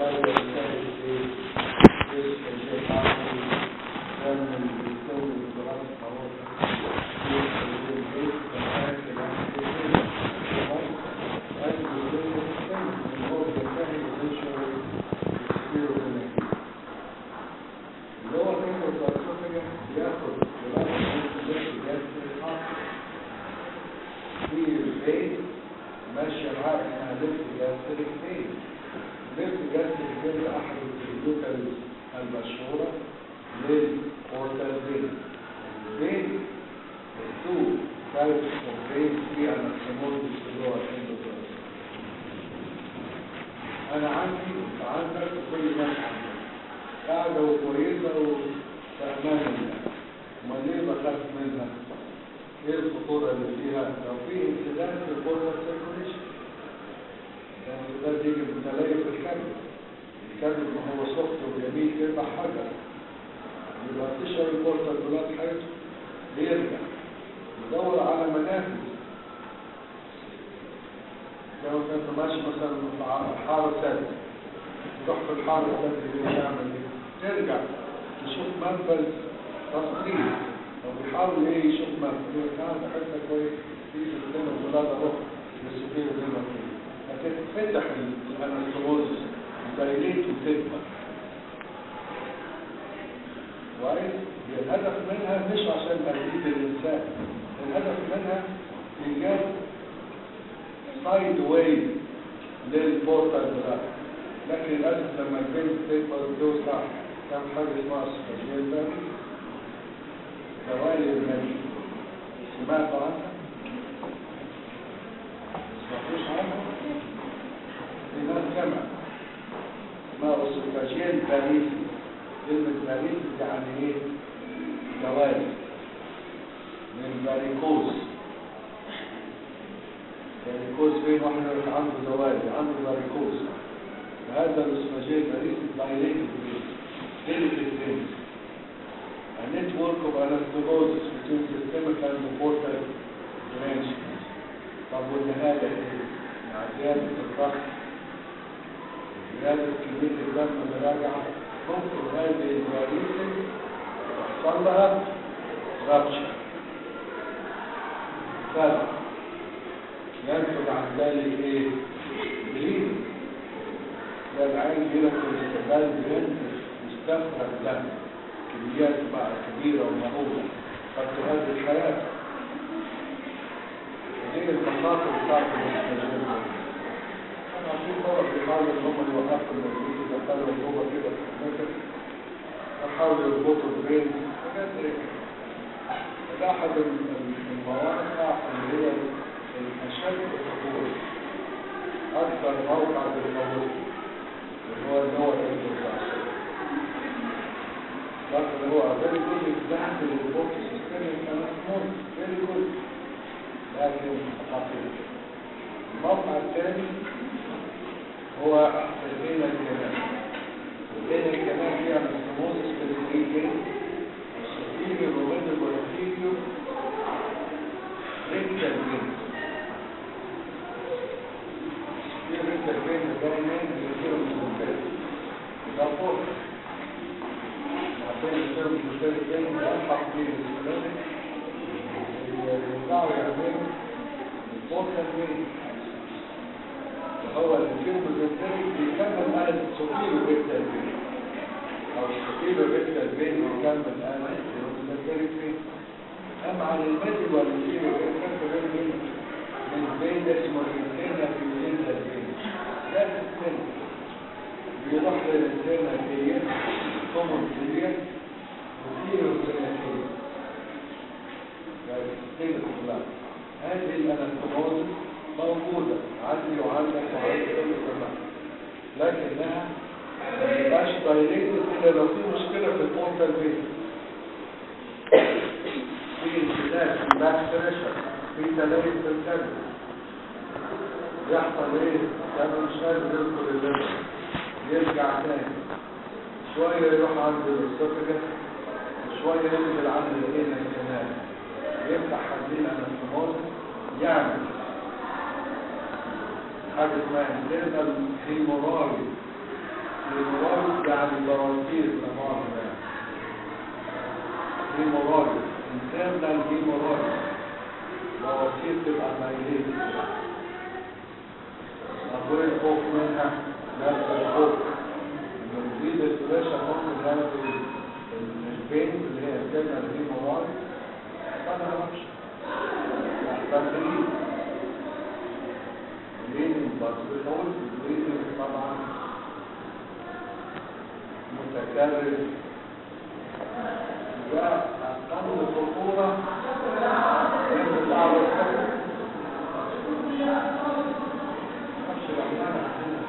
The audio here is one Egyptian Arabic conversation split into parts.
الدولة بتاعت ايه؟ جسم الشيخ عمرو دم الدكتور الدراسة حوالي اللي هو الفكرة الفلسفية بياخد في البيت ماشية معاه انها لفت جاستريك بين لفت جاستريك بين احد الكلوكال المشهورة للبورتال بين البين التو تايبس اوف بين في الانسمول اللي هو الاندوكراين انا عندي عندك كل الناس عندك قاعدة وكويسة وفي امان الله امال ليه بخاف منها ايه الخطورة اللي فيها لو في انسداد في البورتال سيركوليشن الانسداد يجي من تلاقي في الكبد الكبد ما هو سخط وجميل كده حجر يبقى تشرب البورتال بلاد حيث بيرجع يدور على منافذ لو كنت ماشي مثلا في حارة ثالثة تروح في الحارة الثالثة دي تعمل ايه؟ ترجع تشوف منفذ تصريف لو بيحاول ايه يشوف منفذ يقول تعالى حته كويس في سيستم البلاد اروح للسفير زي ما كده هتتفتح الانستروزس دايليت وتكبر كويس الهدف منها مش عشان تهديد الانسان الهدف منها ايجاد سايد واي للبورتال بلاد لكن للاسف لما البنت تكبر وتوسع كم حاجه اسمها سكاجيل باري دوالي المني سمعتوا عنها؟ سمعتوش عنها؟ في ناس جمع اسمها سكاجيل باريسي كلمة باريس يعني ايه؟ دوالي من باريكوز باريكوز فين واحد يقول لك عنده دوالي عنده باريكوز هذا الاسماجيل باريس دايليتد بريس delicate things a network of anastomosis between systemic and the portal dimensions طب والنهاية ايه؟ مع زيادة الضغط زيادة كمية الدم اللي راجعة ممكن هذه الباريس يحصل لها رابشة فرق ينتج عن ذلك ايه؟ بليد ده العين يجيلك الاستقبال بينزل مستفرغ دم كميات بقى كبيرة ومهولة قد تهدد الحياة دي المخاطر بتاعت المستشفى أنا في طرق بيحاولوا إن هم يوقفوا الموجود يدخلوا جوه كده في النفس يحاولوا يربطوا البين حاجات زي كده ده أحد المواقع اللي هي الأشد الخطورة أكثر موقع بالموت اللي هو النوع الانترفاسي لكن هو very good example of what the system can afford very good لكن خطير الموقع الثاني هو البين الكلام البين الكلام فيها مستموزس في الفريقين السفير الرومين والفيديو ريكتا البين السفير ريكتا البين دايما يصير مستمتع ده فوق عشان يصير مستمتع البين يلحق بين السلامة يطلعوا يعملوا الفوق البين هو الفيلم الريتاري بيكمل آلة السوكيلو ريتال بين أو السوكيلو ريتال بين بيكمل آلة الريتاري بين أما على المادي والسيرو ريتال بين من بين اسمه الانتينا في الانتينا بين ده السن بيروح للانتينا دي كومون سيريا وسيرو سيريا يعني السن كلها هذه الاناتوموزس موجودة عندي وعندك وعندي كل زمان لكنها ما يبقاش دايركت الا لو في مشكلة في البورتال بيت في انسداد في باك بريشر في تلوث في الكلب يحصل ايه؟ لما مش قادر يدخل الليل يرجع تاني شوية يروح عند الاسوفجس وشوية ينزل عند الايه الكنال يفتح حدين انستموز يعمل حاجة اسمها internal hemorrhoid يعني بواسير طبعا يعني هيمورايد internal هيمورايد بواسير تبقى ميلين أقول الخوف منها نفس الخوف إنه يزيد الفلاشة ممكن يعمل البين اللي هي internal هيمورايد فأنا مش محتاجين ليه بس بنقول البريدنج طبعا متكرر وأقل خطورة من الشعب الكبير مش رحمن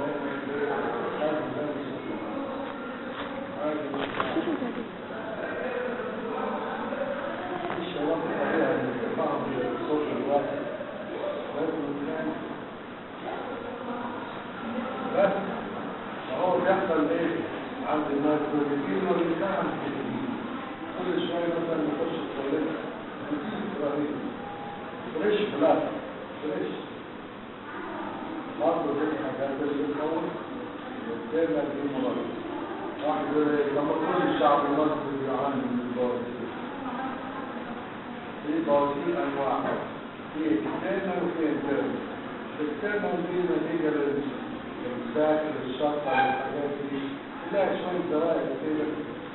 بس هو بيحصل ايه عند الناس والمدير والإنسان كل شوية مثلا يخش التواليت نسيب رهيب فريش بلاس فريش برضه دي حاجات اللي بتكون وبالتالي دي مرض واحد يقول ايه لما كل الشعب المصري بيعاني من البواسير في بواسير انواع في اكسترنال وفي انترنال الاكسترنال دي نتيجة للإمساك للشطة للحاجات دي تلاقي شوية دوائر كده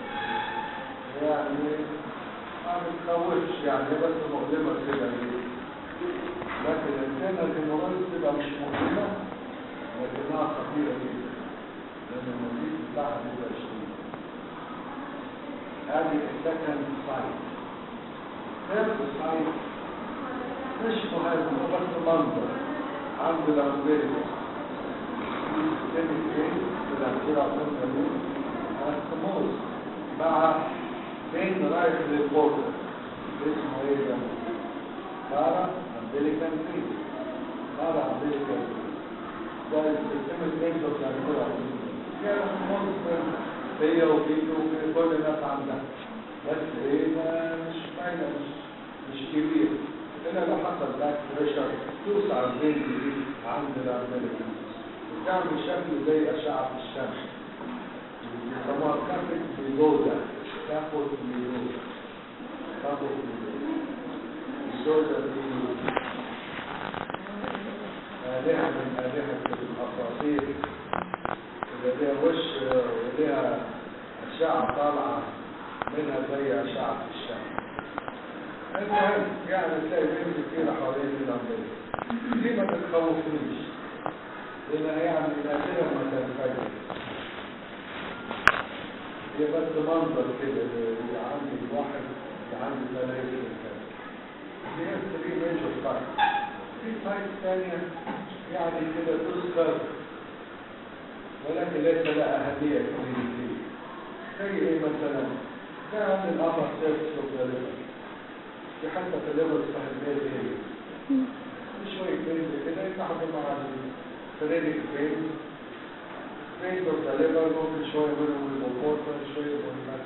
يعني ما بتخوفش يعني هي بس مؤلمة كده ليه لكن الانترنال هيمورايد تبقى مش مؤلمة لكنها خطيرة جدا لأن النتيجة بتاعها بيبقى شديد هذه السكند سايت ثيرد سايت مش مهم هو بس منظر عند الأمريكا سيستم الجين بالأمثلة عشان نقول أسموز مع بين رايح للبورتر اسمه ايه ده؟ بارا أمريكان فيس بارا أمريكان فيس ده السيستم الجين بتاع كان أسموز هي وبيته وفي كل الناس عندها بس ايه ما مش باينه مش مش كبير الا لو حصل باك بريشر توسع البين دي عند الامريكان بتعمل شكل زي اشعه الشمس بيسموها كافيت ميلوزا كافوت ميلوزا كافوت ميلوزا الميلوزا دي آلهة من آلهة الأساطير اللي ليها وش وليها أشعة طالعة منها زي أشعة الشمس المهم يعني تلاقي بنت كتير حوالين الأمريكا دي ما تتخوفنيش لأن يعني نادرا ما تنفجر هي بس منظر كده اللي عندي الواحد اللي عندي ثلاثة كده دي هي 3 ميجر سايت في سايت ثانية يعني كده تذكر ولكن ليس لها أهمية كلينيكية زي ايه مثلا ده عند الأمر سيرفس اوف ذا ليفر في حتى في الليفر اسمها البيت ايه شوية بيز كده يتعاملوا مع الفريدك بيز بيز اوف ذا ليفر ممكن شوية منهم الموكورتا شوية منهم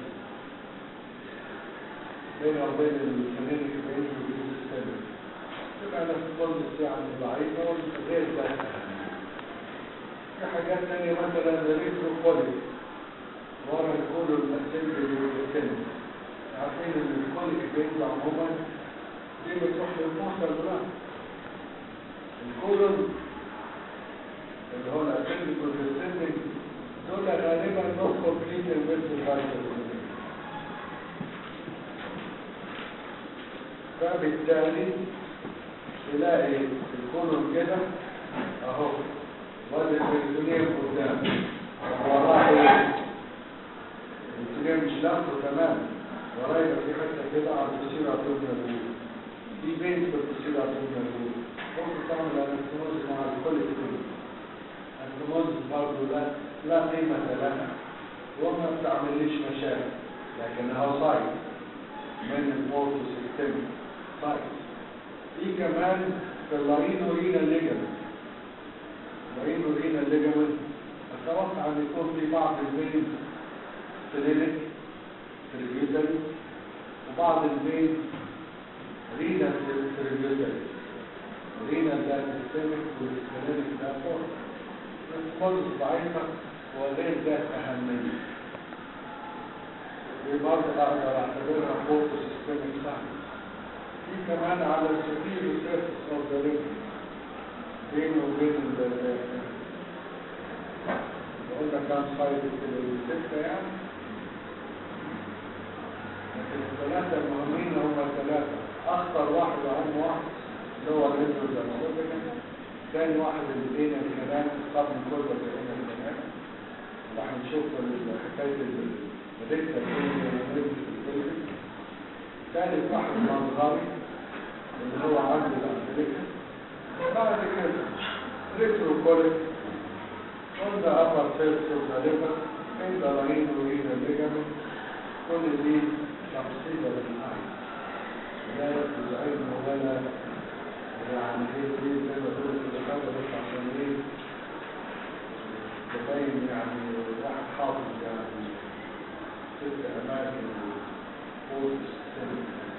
بين وبين الفريدك بيز والسيستم تبقى نفس كل يعني ضعيفة والغير ذاتها في حاجات تانية مثلا الريتروكوليك ورا الكولو الاسمبلي والسن عارفين ان الكوليك بيطلع عموما دي بتروح للمحصل بقى الكولون اللي هو الاسمبلي والسن دول غالبا نوت كومبليت الفيرتيكال فبالتالي تلاقي الكولون كده اهو وادي البريتونيوم قدام وراه ايه البريتونيوم مش لفه تمام وراه يبقى في حته كده على التصير عطونا الوجود في بين في التصير عطونا الوجود ممكن تعمل انستموز مع الكل كله انستموز برضه لا لا قيمة لها وما بتعمليش مشاكل لكنها صايد من الموت سيستم صايد في كمان في اللارينورينا الليجمنت اللارينورينا الليجمنت اتوقع ان يكون في بعض البين سليلك تريبيوتري وبعض البين رينا تريبيوتري رينا ده سيستمك والسليلك ده فوق الخلص ضعيفة وغير ذات أهمية دي برضه اقدر اعتبرها فوق سيستمك ساين في كمان على السبيل سيرفس اوف ذا ليفر بينه وبين ال قلنا كان سايد ستة يعني لكن الثلاثة المهمين هم ثلاثة أخطر واحد وأهم واحد اللي هو الريترو زانوبيكا ثاني واحد اللي بين الكلام قبل كل بين الكلام راح نشوف ال- حكاية الريترو ثالث واحد منظري اللي هو عند الأمريكا بعد كده ريترو كوليك on the upper surface of the liver in the rhinorenal ligament كل دي تفصيلة للعين لا يأخذ علم ولا يعني ايه ايه زي ما تقول كده حاجة بس عشان ايه تبين يعني واحد حافظ يعني ست أماكن فوق السن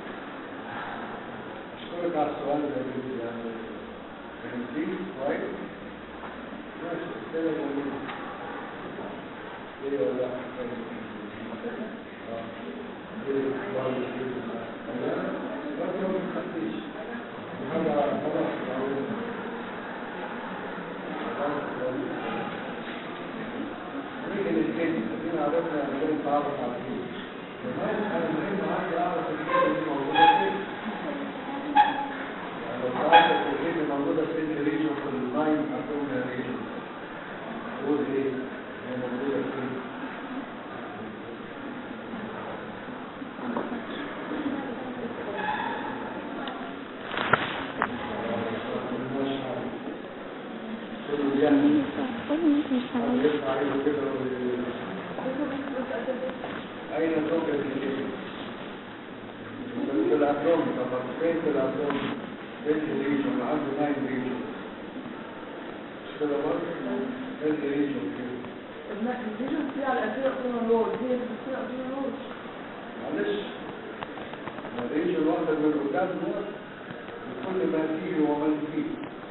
أشكرك على السؤال ده جدا يعني فهمتيه كويس؟ ماشي كده جميل ايه ولا اه ايه برضه كده بس ما بتخطيش هذا خلاص نيجي للكلمة دي عرفنا ازاي نتعرف على الكلمة كمان انا مهم عندي اعرف الكلمة دي موجودة فين يعني لو تعرف الكلمة موجودة فين الريجن في اللاين هتقول الريجن تقول ايه هي موجودة فين كله يعني يطلع عينه كده و- أين توجد الشيء؟ في الأبدوم طبعا فين في الأبدوم؟ فين الريجن؟ عنده ناين ريجن مش كده برضه؟ فين الريجن كده؟ الفيجن فيها على الأسئلة أقول الرول هي اللي بتصير أقول الرول معلش ما الريجن واخدة من قدام نور بكل ما فيه ومن فيه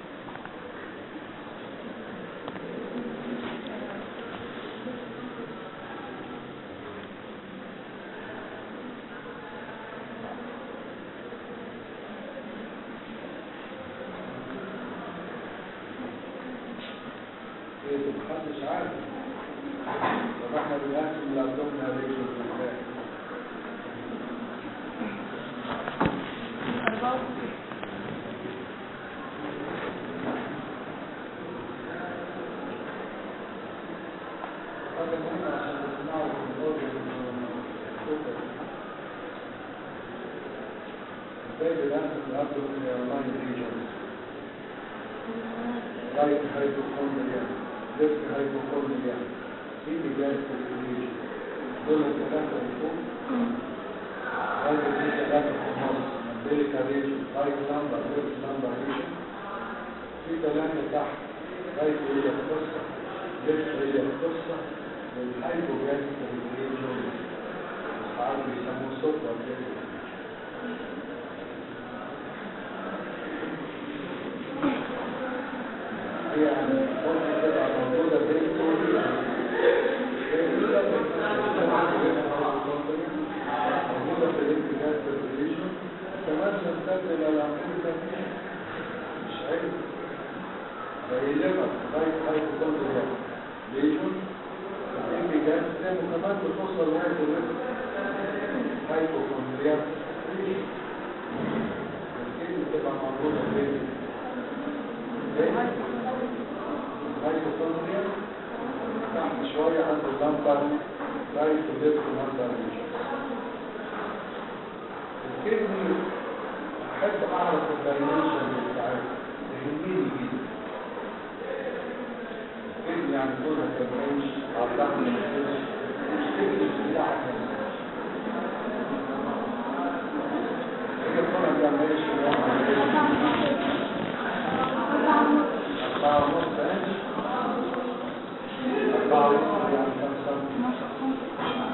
ايه ده محدش عارف طب احنا بنقسم الابدومينال ريجن ازاي أربعة هذا مهم عشان نسمعه في الأوضة الكتب. ازاي بنقسم الابدومينال لاين ريجن رايت هايبوكوندريا ليفت هايبوكوندريا في رجال في الريجن دول الثلاثة اللي فوق هذه دي ثلاثة في النص umbilical region right number left number region في ثلاثة تحت right هي القصة left هي القصة والهايبوجاستريك region ساعات بيسموه سوبر كده هي يعني قلت كده موجودة بين كل موجودة في الانتجاز بالريليشن كمان تمتد إلى الأمريكا مش عيب زي ليفر رايت هايت كوندريا ليجون الانتجاز ده وكمان بتوصل لغاية الليفر هايبوكوندريا ليجون الكلمة بتبقى موجودة فين؟ فين؟ هايبوكوندريا تحت شوية عند اللمبر رايت وليفت لمبر ليجون الكلمة أحب أعرف الدايمنشن بتاعتها تهمني جدا كلمة يعني كونها كبرنش أعتقد مش مش كلمة بتاعتها هي كونها كبرنش أربعة ونص إنش أربعة ونص يعني كم سنتي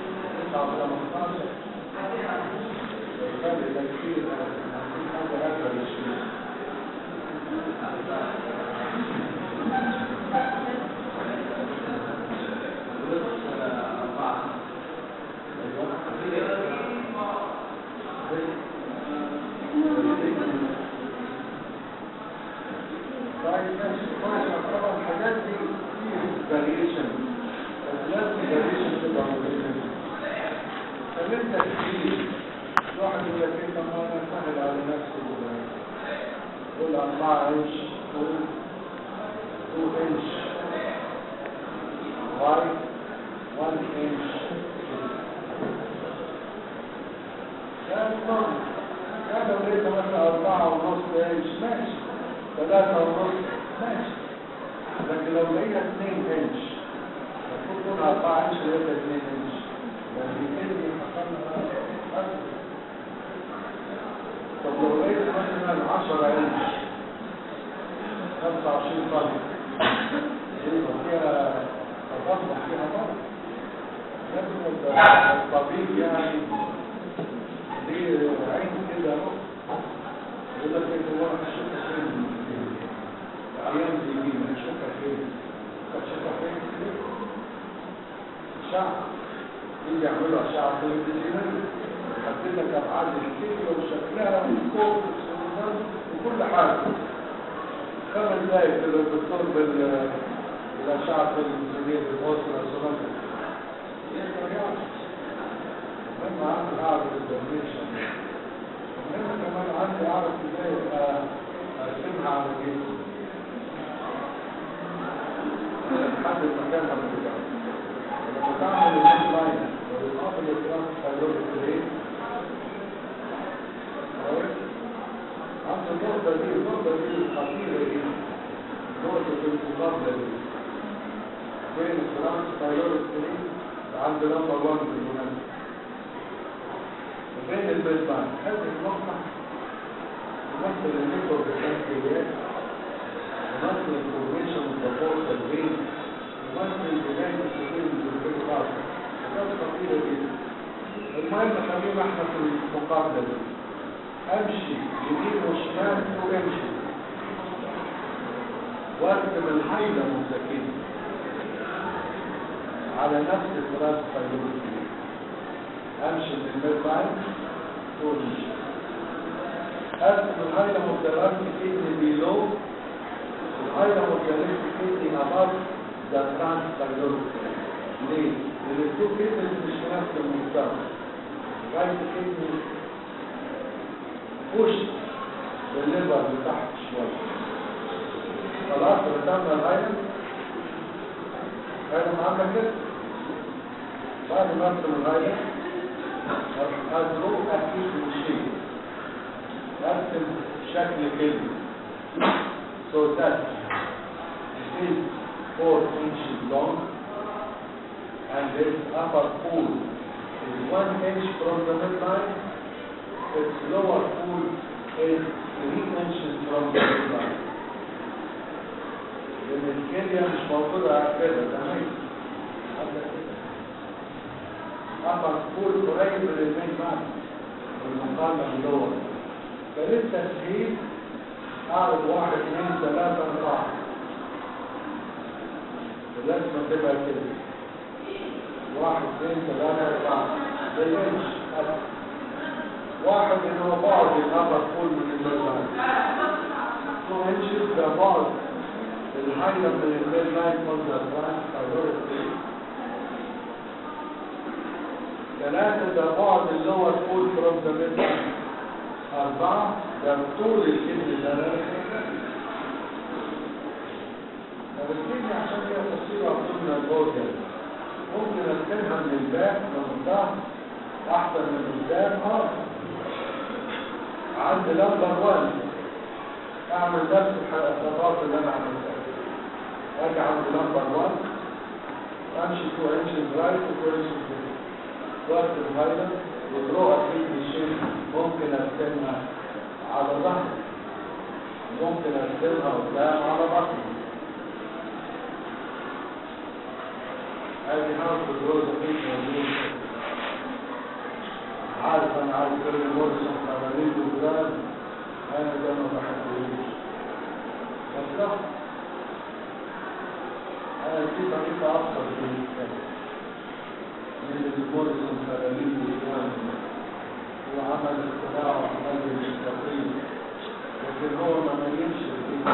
تسعة وخمستاشر الفرق ده كتير حاجة أكبر 4 انش طول 2 انش وايد 1 انش ده نظام يعني لو لقيت مثلا أربعة ونص انش ماشي ثلاثة ونص ماشي لكن لو لقيت 2 انش المفروض تكون 4 انش لقيت 2 انش يعني كده حصلنا أكثر طب لو لقيت مثلا 10 انش 25 طن يبقى فيها تفاصيل فيها فرق لازم الطبيب يعني ليه عين كده اهو يقول لك ايه هو هشوفها فين العيان بيجي هشوفها فين هشوفها فين الشعب يجي يعملوا اشعه تلفزيونيه يحدد لك ابعاد الكليه وشكلها والكوب وكل حاجه خمس دقايق كده الدكتور بال بالاشعه التلفزيونيه بالموصل الصناعي يقدر يعرف المهم عندي اعرف الدوميشن المهم كمان عندي اعرف ازاي ارسمها على جسمي لحد مكانها بالظبط لما تعمل الجيم لاين ويقابل الكلاس هيروح الترين عند النقطة دي النقطة دي الخطيرة دي نقطة المقابلة دي بين الكلاس هيروح الترين عند نمبر 1 بالمناسبة وبين البيت لاين هذه النقطة تمثل النيتورك الانتيجات تمثل الفورميشن والتفاصيل البين تمثل بداية السبيل بالبيت لاين وده خطيرة جدا المهم خلينا احنا في المقابلة دي امشي يمين وشمال وامشي وارسم الحيلة مستكين على نفس الثلاث خيوط امشي من الميد لاين وامشي ارسم الحيلة مستقيم كدني بيلو الحيلة مستقيم كدني above the transferiority ليه؟ لان التو كدني مش في نفس المستوى رايت كدني بوش بالليفر لتحت شوية خلاص رسمنا الهايلة هايلة معانا كده بعد ما ارسم الهايلة ادرو اكيد الشيء ارسم شكل كده so that it is 4 inches long and this upper pool is 1 inch from the midline its lower pool is 3 inches from the midline لان الكلية مش موجودة على كده تمام upper pool قريب من الميدلاين بالمقارنة باللور فللتسهيل اعرض واحد اثنين ثلاثة اربعة لازم تبقى كده واحد اثنين ثلاثة اربعة زي انش واحد ان هو بعض الابر كل من الميدلاين تو انشز ده بعض الحيلة من الميدلاين مصدر فرانس فايروس ثلاثة ده بعد اللور فول فروم ذا ميدلاين أربعة ده طول الكبد اللي أنا فبالتالي عشان هي تصير أظن الجوجل ممكن أرسمها من الباك من الظهر أحسن من قدام اه عند نمبر 1 أعمل نفس الخطوات اللي أنا عملتها أجي عند نمبر 1 أمشي 2 inches right و 2 inches left وقت الهايلر ودروع في الشيء ممكن ارسمها على ظهر ممكن ارسمها قدام على بطن هذه حرف الجوز في عارف انا عارف كل مرسم قوانين قدام انا ده ما بحبوش بس انا في طريقه افضل في الكلام من المرسم قوانين قدام وعمل الاتباع وعمل المستقيم لكن هو ما مليش فيه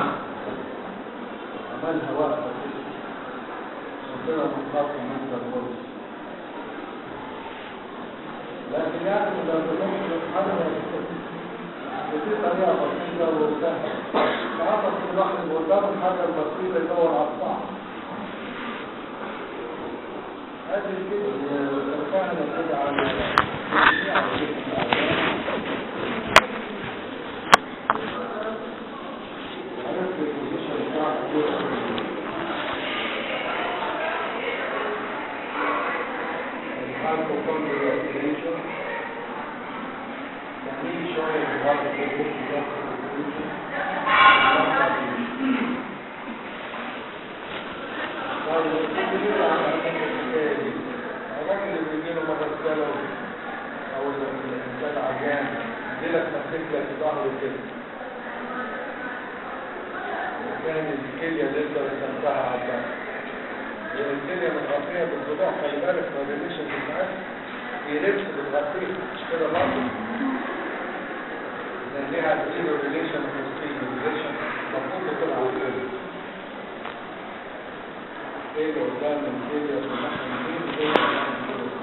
عملها وقفة كده ربنا مخاطر من المرسم لكن يعني لو بنحن الحرة بتبقى طريقة بسيطة وسهلة ساعات كل واحد يبقى قدام الحاجة البسيطة يدور على الصح هذه كده كان كده على على ذكر عرفت البوزيشن بتاعك كويس mitochondrial يعني ايه شوية من هذا الكتب داخل الراجل اللي بيجيله مرة سلو او الانسان عجان يجيلك مسك لك ظهره كده كان الكلية لسه رسمتها على الظهر الكلية متغطية بالضلوع خلي بالك ما بينيش الجمعات في لبس بتغطيه مش كده برضه لان ليها تسيب ريليشن وتسيب ريليشن المفروض تطلع على كده ايه اللي قدام الكلية في الناحية اليمين ايه اللي قدام الكلية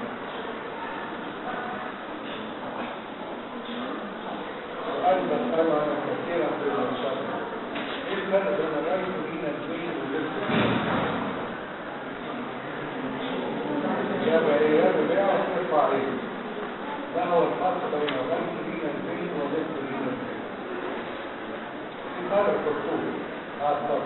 سؤال بسأله أنا كثيرا في المشاكل ايه الفرق بين الرايت وبين البين والليفت إجابة إيه؟ إجابة بيعرف ترفع إيه؟ ما هو الفرق بين الرايت بين البين والليفت بين البين؟ في فرق في الطول هذا الفرق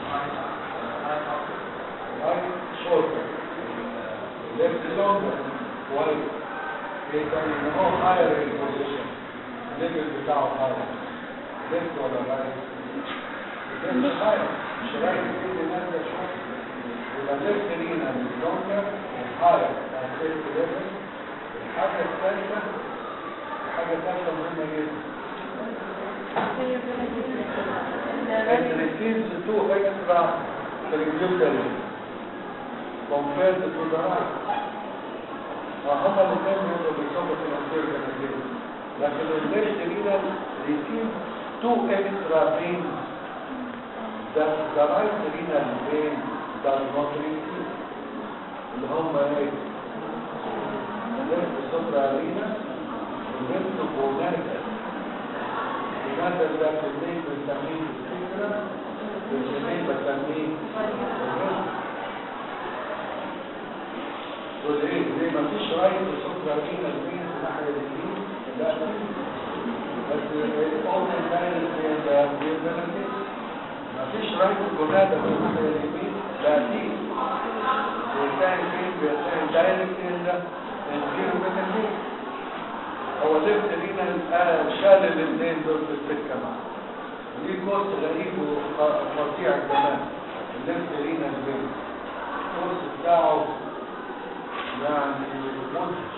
رايت شورتر ليفت لونجر وايد ايه تاني ان هو هاير البوزيشن الليفل بتاعه هاير ليفت ولا رايت؟ ليفت هاير مش رايت كده نازله شويه يبقى ليفت لينا لونجر وهاير يعني ليفت ليفل الحاجه الثالثه حاجه ثالثه مهمه جدا and receives two extra tributaries compared to the right. فهم الاثنين يقولوا بيصابوا في الانتير كنتين لكن الليفت رينال receive two extra veins that the right renal vein does not receive اللي هم ايه؟ الليفت سوبرا رينال والليفت بوناتا بوناتا ده في الليل بنسميه السكرة في الليل بنسميه والايه زي ما فيش رايت وسكر فينا البين في الناحيه اليمين لا بس الاول الثاني ده بيبقى ما فيش رايت وجناده في الناحيه اليمين لا في والثاني فين بيتعمل دايركت ان ده الكيلو بتنين هو لفت لينا الآن شال الاثنين دول في السكه معاه ودي كورس غريب وفظيع كمان اللفت لينا البين الكورس بتاعه يعني مدهش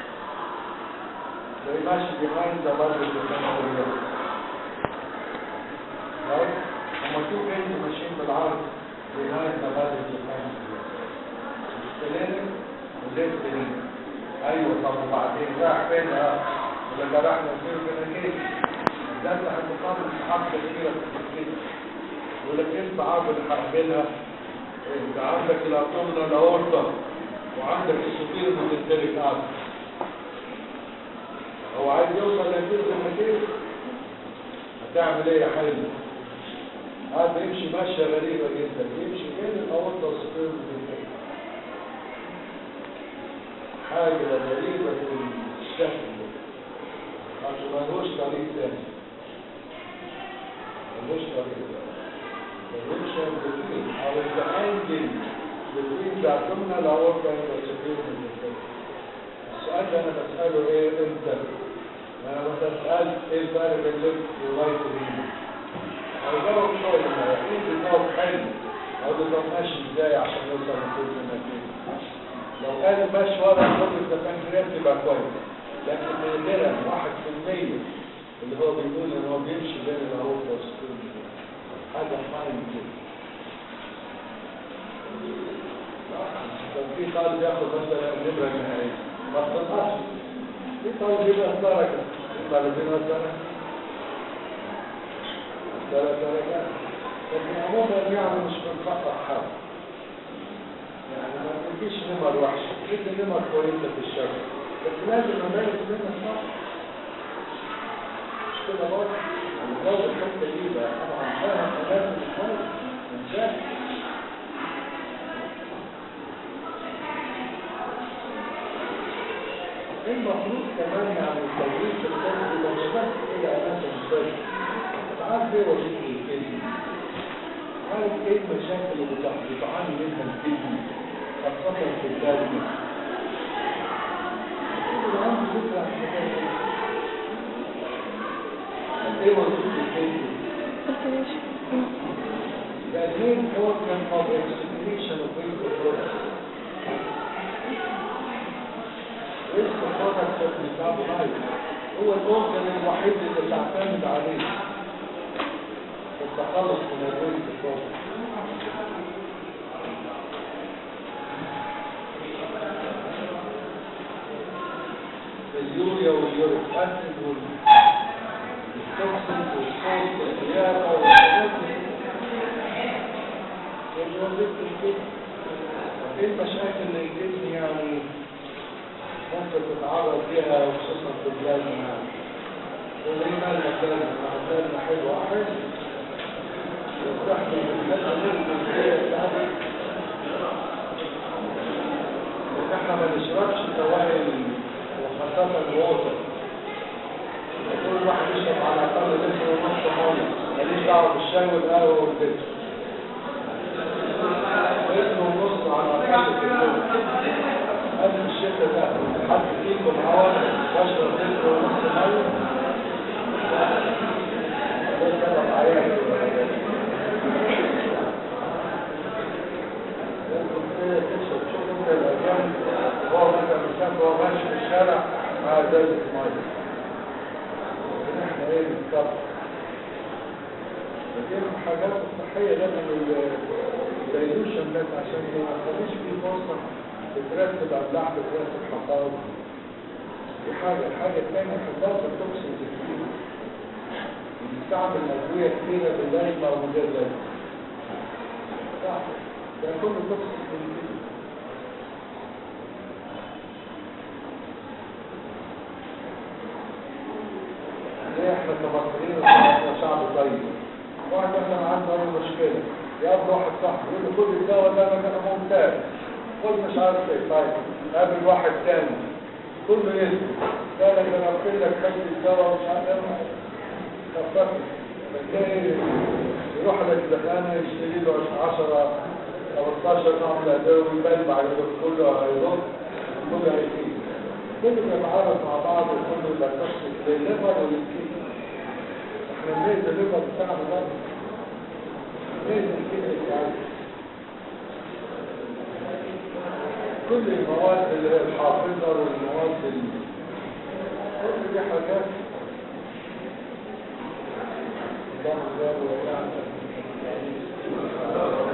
زي ماشي behind the body of the family right هما تو بنت ماشيين بالعرض behind the body of the family السلالم وليس سليم ايوه طب وبعدين راح فين اه ولا ده راح نصير كده كده ده انت هتقابل صحاب كثيره في الكتب يقول لك ايه الصعاب اللي هقابلها انت عندك الاطمنه الاورطه وعندك السفير المتترك آخر هو عايز يوصل لنتيجة المكير هتعمل ايه يا حلم هذا يمشي ماشية غريبة جدا يمشي بين الأوضة والسفير المتترك حاجة غريبة في الشكل عشان ملوش طريق تاني ملوش طريق تاني يمشي بين أو التأنجل between the abdominal aorta and the superior ventricle. السؤال ده انا بسأله ايه امتى؟ انا بسأل ايه الفرق بين الليفت والرايت رينا؟ هيجاوب شوية لما اكيد بيجاوب حلو اقول له طب ماشي ازاي عشان يوصل لكل النتيجة؟ لو قال ماشي ورا كل البنكرياس يبقى كويس لكن نادرا واحد في المية اللي هو بيقول ان هو بيمشي بين الاورتا والسuperior حاجة فاين كده كان في طالب ياخد مثلا النمرة النهائية ما بتنقصش في طالب يبقى درجة طالبين مثلا ثلاث درجات لكن عموما يعني مش بنخطط حاجة يعني ما تجيش نمر وحشة تجيب نمر كويسة في الشكل بس لازم امارس منها صح كده برضه الجو الحته دي بقى طبعا فاهم كلام مش كويس مش فاهم المفروض كمان يعني التوجيه في الكلام يبقى مش بس الى اماكن بس عارف ايه وظيفه الكلمه عارف ايه المشاكل اللي بتع- بتعاني منها الكلمه خاصه في الكلمه يبقى عندي فكره عن المكان ده. طب ايه وظيفه الكلمه The main organ of excretion of waste products. Waste products of metabolites هو الأورجن الوحيد اللي تعتمد عليه في التخلص من الويست برودكت. اليوريا واليوريك أسيد والتوكسين والصوت والرياضة والحاجات دي وظيفة الجسم ايه المشاكل اللي الجسم يعني ممكن تتعرض ليها خصوصا في بلادنا يعني وليه مالنا بلادنا مع بلادنا حلوة حلو واستحمل الحاجة الجنسية بتاعتنا ان احنا ما نشربش سوائل وخاصة الووتر كل واحد يشرب على الاقل لتر ونص ميه ماليش دعوه بالشاي والقهوه والبيت لتر ونص على الاقل في اليوم قبل الشتاء ده حد فيكم عوض بشرب لتر ونص ميه ده سبب عيان تشرب شوف انت الاجانب هو مثلا مسافر وهو ماشي في الشارع مع ازازه ميه لكن احنا ايه بالظبط دي من الحاجات الصحيه لازم الدايلوشن ده عشان ما يخليش فيه فرصه تترتب املاح تترتب حصاد دي حاجه الحاجه الثانيه حصاد التوكسين كتير بنستعمل ادويه كتيره باللازمه او من غير لازمه صح ده كله توكسين كتير ليه احنا كمصريين احنا شعب طيب واحد مثلا عنده اي مشكله يقابل واحد صاحبه يقول له كل الدواء ده انا انا ممتاز خد مش عارف ايه طيب قابل واحد تاني كله يسكت قال لك انا قلت لك خد الدواء ومش عارف ايه خففت فتلاقي يروح للدكانه يشتري له 10 15 نوع من الادويه ويبلع على كله هيرد كله هيفيد كله بيتعارض مع بعض وكله يبقى توكسيك للليفر وللكلى احنا بنيت الليفر بتاعنا ده بنيت الكلى بتاعنا كل المواد اللي هي الحافظه والمواد ال- كل دي حاجات الله غير ويعني